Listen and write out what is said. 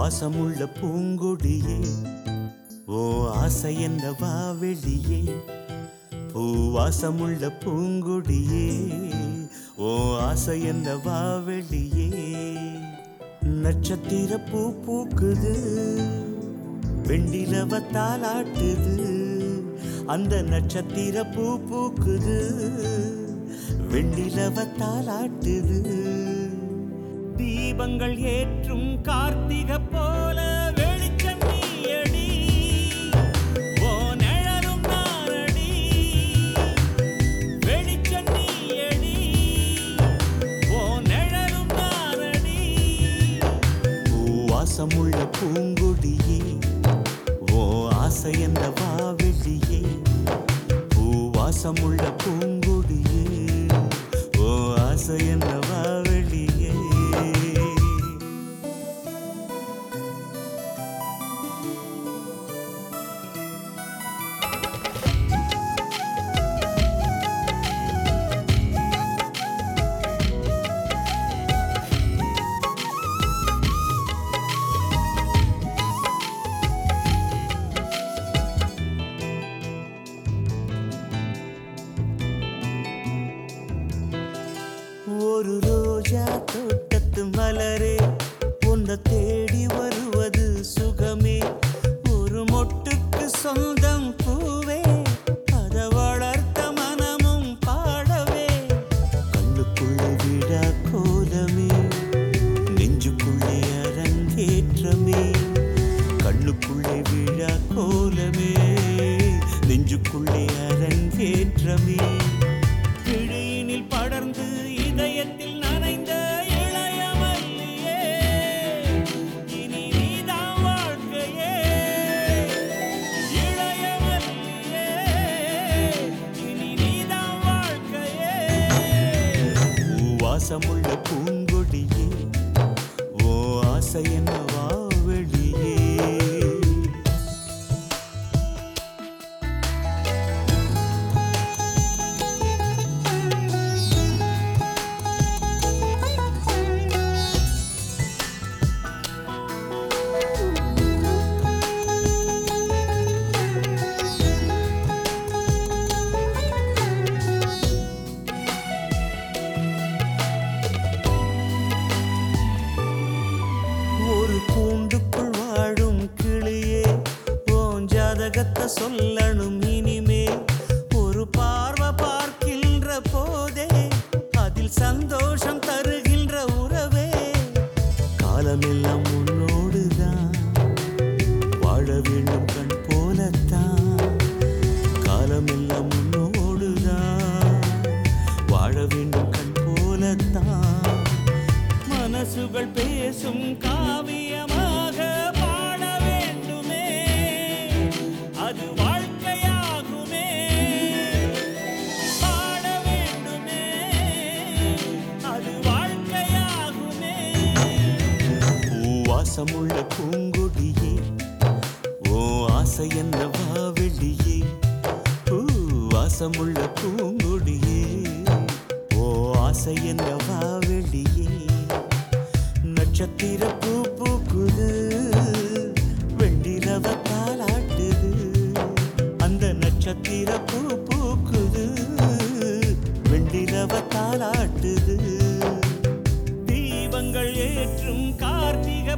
வாசமுள்ள பூங்கொடியே ஓ ஆசை என்னவா வெளியே பூவாசமுள்ள பூங்கொடியே ஓ ஆசை என்னவா வெளியே நட்சத்திர பூ பூக்குது வெண்டிலவ தாலாட்டுது அந்த நட்சத்திர பூ பூக்குது வெண்டிலவ தாலாட்டுது தீபங்கள் ஏற்றும் கார்த்திகை போல வெளிச்சம் நீயடி ஓ நிழலும் நானடி வெளிச்சம் நீயடி ஓ நிழலும் நானடி பூவாசமுள்ள பூங்கொடியே ஓ ஆசை என்னவா வெளியே பூவாசமுள்ள பூங்கொடியே ஓ ஆசை என்னவா வெளியே ஒரு ரோஜா தோட்டத்து மலரே உன்னை தேடி வருவது சுகமே ஒரு மொட்டுக்கு சொந்தம் பூவே அத வளர்த்த மனமும் பாடவே கண்ணுக்குள்ளே விழா கோலமே நெஞ்சுக்குள்ளே அரங்கேற்றமே கண்ணுக்குள்ளே விழா கோலமே நெஞ்சுக்குள்ளே அரங்கேற்றமே கிழியினில் படர்ந்து இதயத்தில் நனைந்த இளைய மல்லியே இனி நீதான் வாழ்க்கையே இளைய மல்லியே இனி நீதான் வாழ்க்கையே பூவாசமுள்ள பூங்கொடியே ஓ ஆசை என்னவா வெளியே ஒரு கூண்டுக்குள் வாழும் கிளியே ஓன் ஜாதகத்தை சொல்லணும் இனிமே ஒரு பார்வை பார்க்கின்ற போதே அதில் சந்தோஷம் தருகின்ற உறவே காலமெல்லாம் உன்னோடுதான் வாழ வேண்டும் கண் போலத்தான் காலமெல்லாம் உன்னோடுதான் வாழ வேண்டும் கண் போலத்தான் மனசுகள் பேசும் காவியமாக பாட வேண்டுமே அது வாழ்க்கையாகுமே பாட வேண்டுமே அது வாழ்க்கையாகுமே பூவாசமுள்ள பூங்கொடியே ஓ ஆசை என்னவா வெளியே பூவாசமுள்ள பூங்கொடியே ஓ ஆசை என்னவா வெளியே நட்சத்திர பூ பூக்குது வெண்டிலவ தாலாட்டுது அந்த நட்சத்திர பூ பூக்குது வெண்டிலவ தாலாட்டுது தீபங்கள் ஏற்றும் கார்த்திகை